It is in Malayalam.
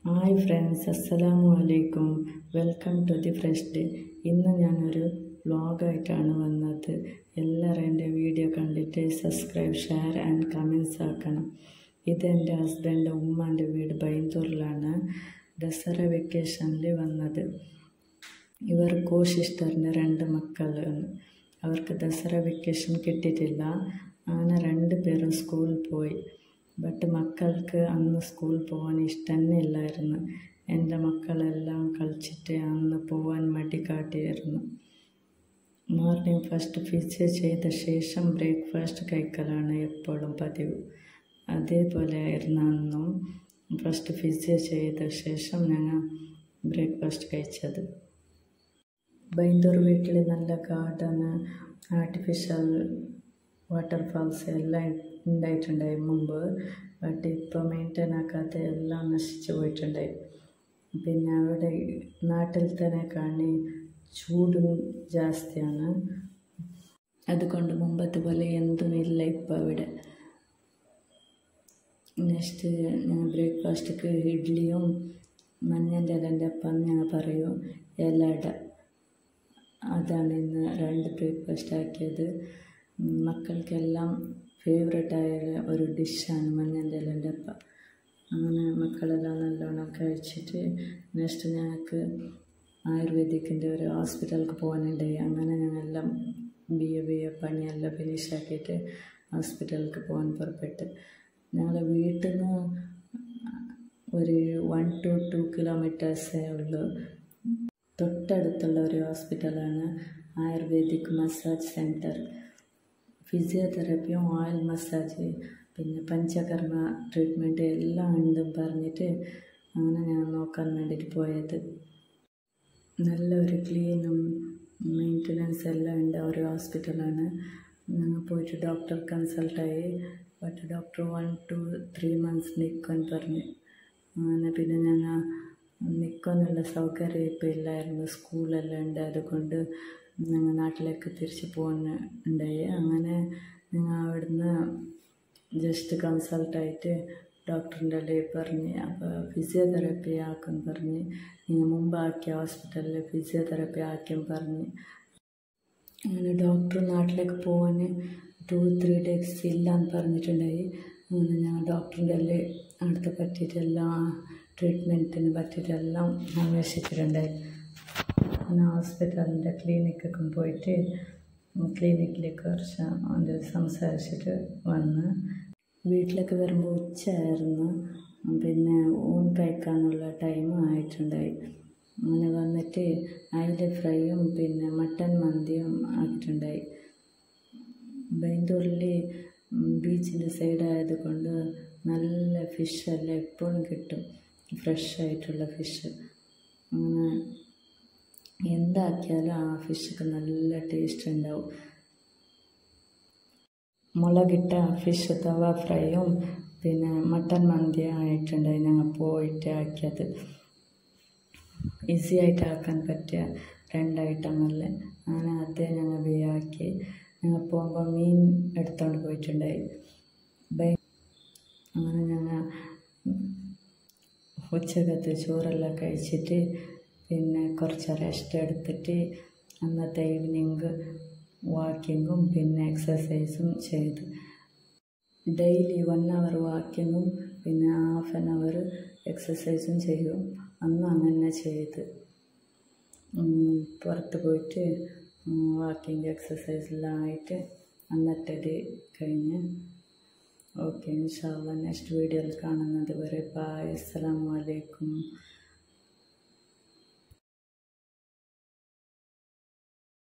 ഹായ് ഫ്രണ്ട്സ് അസ്സലാമു അലൈക്കും welcome to the fresh day ഇന്ന് ഞാനൊരു വ്ളോഗായിട്ടാണ് വന്നത് എല്ലാവരും എൻ്റെ വീഡിയോ കണ്ടിട്ട് സബ്സ്ക്രൈബ് ഷെയർ ആൻഡ് കമൻസ് ആക്കണം ഇത് എൻ്റെ ഹസ്ബൻഡ് ഉമ്മാൻ്റെ വീട് ബൈന്തൂറിലാണ് ദസറ വെക്കേഷനിൽ വന്നത് ഇവർ കോ സിസ്റ്ററിൻ്റെ രണ്ട് മക്കളാണ് അവർക്ക് ദസറ വെക്കേഷൻ കിട്ടിയിട്ടില്ല അങ്ങനെ രണ്ട് പേരും സ്കൂളിൽ പോയി ബട്ട് മക്കൾക്ക് അന്ന് സ്കൂളിൽ പോകാൻ ഇഷ്ടം തന്നെ ഇല്ലായിരുന്നു എൻ്റെ മക്കളെല്ലാം കളിച്ചിട്ട് അന്ന് പോകാൻ മടി കാട്ടിയായിരുന്നു മോർണിംഗ് ഫസ്റ്റ് ഫിസ് ചെയ്ത ശേഷം ബ്രേക്ക്ഫാസ്റ്റ് കഴിക്കലാണ് എപ്പോഴും പതിവ് അതേപോലെ ആയിരുന്നു അന്നും ഫസ്റ്റ് ഫിസ് ചെയ്ത ശേഷം ഞങ്ങൾ ബ്രേക്ക്ഫാസ്റ്റ് കഴിച്ചത് ബൈന്ദൂർ വീട്ടിൽ നല്ല ഗാർഡന് ആർട്ടിഫിഷ്യൽ വാട്ടർഫാൾസ് എല്ലാം ഉണ്ടായിട്ടുണ്ടായി മുമ്പ് ബട്ട് ഇപ്പോൾ മെയിൻറ്റെയിൻ ആക്കാതെ എല്ലാം നശിച്ചു പോയിട്ടുണ്ടായി പിന്നെ അവിടെ നാട്ടിൽ തന്നെ കാണി ചൂടും ജാസ്തിയാണ് അതുകൊണ്ട് മുമ്പത്തെ പോലെ എന്തും ഇല്ല ഇപ്പോൾ അവിടെ നെക്സ്റ്റ് ഞങ്ങൾ ബ്രേക്ക്ഫാസ്റ്റ്ക്ക് ഇഡ്ഡലിയും മഞ്ഞൻ്റെ ഇലൻ്റെ അപ്പം ഞങ്ങൾ പറയും ഇലട അതാണ് ഇന്ന് രണ്ട് ബ്രേക്ക്ഫാസ്റ്റ് ആക്കിയത് മക്കൾക്കെല്ലാം ഫേവറേറ്റായ ഒരു ഡിഷാണ് മഞ്ഞൻ്റെ ഇലൻ്റെ അപ്പം അങ്ങനെ മക്കളെല്ലാം നല്ലോണം കഴിച്ചിട്ട് നെക്സ്റ്റ് ഞങ്ങൾക്ക് ആയുർവേദിക്കിൻ്റെ ഒരു ഹോസ്പിറ്റലിലേക്ക് പോകാനുണ്ടായി അങ്ങനെ ഞങ്ങളെല്ലാം ബി എ ബി എ പണിയെല്ലാം ഫിനിഷ് ആക്കിയിട്ട് ഹോസ്പിറ്റലിലേക്ക് പോകാൻ പുറപ്പെട്ട് ഞങ്ങൾ വീട്ടിൽ നിന്ന് ഒരു വൺ ടു ടു കിലോമീറ്റേഴ്സേ ഉള്ളൂ തൊട്ടടുത്തുള്ള ഒരു ഹോസ്പിറ്റലാണ് ആയുർവേദിക് മസാജ് സെൻറ്റർ ഫിസിയോതെറപ്പിയും ഓയിൽ മസാജ് പിന്നെ പഞ്ചകർമ്മ ട്രീറ്റ്മെൻറ്റ് എല്ലാം ഉണ്ടും പറഞ്ഞിട്ട് അങ്ങനെ ഞാൻ നോക്കാൻ വേണ്ടിയിട്ട് പോയത് നല്ലൊരു ക്ലീനും മെയിൻ്റനൻസ് എല്ലാം ഉണ്ട് ഒരു ഹോസ്പിറ്റലാണ് ഞങ്ങൾ പോയിട്ട് ഡോക്ടർ കൺസൾട്ടായി but doctor one two three months നിൽക്കാൻ പറഞ്ഞു അങ്ങനെ പിന്നെ ഞങ്ങൾ നിൽക്കാനുള്ള സൗകര്യം ഇപ്പോൾ ഇല്ലായിരുന്നു സ്കൂളെല്ലാം ഉണ്ട് അതുകൊണ്ട് ഞങ്ങൾ നാട്ടിലേക്ക് തിരിച്ച് പോകുന്ന ഉണ്ടായി അങ്ങനെ ഞങ്ങൾ അവിടുന്ന് ജസ്റ്റ് കൺസൾട്ടായിട്ട് ഡോക്ടറിൻ്റെ അടുത്ത് പറഞ്ഞ് അപ്പോൾ ഫിസിയോതെറപ്പി ആക്കാൻ പറഞ്ഞ് നിങ്ങൾ മുമ്പ് ആക്കിയ ഹോസ്പിറ്റലിൽ ഫിസിയോതെറപ്പി ആക്കിയും പറഞ്ഞ് അങ്ങനെ ഡോക്ടർ നാട്ടിലേക്ക് പോകാൻ ടു ത്രീ ഡേയ്സ് ഇല്ലയെന്ന് പറഞ്ഞിട്ടുണ്ടായി അങ്ങനെ ഞങ്ങൾ ഡോക്ടറിൻ്റെ അടുത്ത് പറ്റിയിട്ടെല്ലാം ട്രീറ്റ്മെൻറ്റിന് പറ്റിയിട്ടെല്ലാം അന്വേഷിച്ചിട്ടുണ്ടായി പിന്നെ ഹോസ്പിറ്റലിൻ്റെ ക്ലിനിക്കൊക്കെ പോയിട്ട് ക്ലിനിക്കിലേക്ക് കുറച്ച് അത് സംസാരിച്ചിട്ട് വന്ന് വീട്ടിലേക്ക് വരുമ്പോൾ ഉച്ചയായിരുന്നു പിന്നെ ഊൺ കഴിക്കാനുള്ള ടൈം ആയിട്ടുണ്ടായി അങ്ങനെ വന്നിട്ട് അയില ഫ്രൈയും പിന്നെ മട്ടൻ മന്തിയും ആക്കിയിട്ടുണ്ടായി ബൈന്തൂരിൽ ബീച്ചിൻ്റെ സൈഡ് ആയതുകൊണ്ട് നല്ല ഫിഷെല്ലാം എപ്പോഴും കിട്ടും ഫ്രഷ് ആയിട്ടുള്ള ഫിഷ് അങ്ങനെ എന്താക്കിയാലും ആ ഫിഷൊക്കെ നല്ല ടേസ്റ്റ് ഉണ്ടാവും മുളകിട്ട ഫിഷ് തവ ഫ്രൈയും പിന്നെ മട്ടൻ മന്തി ആയിട്ടുണ്ടായി ഞങ്ങൾ പോയിട്ട് ആക്കിയത് ഈസി ആയിട്ട് ആക്കാൻ പറ്റിയ രണ്ട് ഐറ്റമല്ലേ അങ്ങനെ അതേ ഞങ്ങൾ വേയാക്കി ഞങ്ങൾ പോകുമ്പോൾ മീൻ എടുത്തുകൊണ്ട് പോയിട്ടുണ്ടായി ബൈ അങ്ങനെ ഞങ്ങൾ ഉച്ചക്കത്തെ ചോറെല്ലാം കഴിച്ചിട്ട് പിന്നെ കുറച്ച് റെസ്റ്റ് എടുത്തിട്ട് അന്നത്തെ ഈവനിങ് വാക്കിങ്ങും പിന്നെ എക്സസൈസും ചെയ്തു ഡെയിലി വൺ അവർ വാക്കിങ്ങും പിന്നെ ഹാഫ് ആൻ അവർ എക്സസൈസും ചെയ്യും അന്ന് അങ്ങനെ ചെയ്ത് പുറത്ത് പോയിട്ട് വാക്കിങ് എക്സസൈസെല്ലാം ആയിട്ട് അന്നത്തെ ഡേ കഴിഞ്ഞ് ഓക്കെ ഇൻഷാല്ല നെക്സ്റ്റ് വീഡിയോയിൽ കാണുന്നത് വരെ ബായ് അസ്സലാമു അലൈക്കും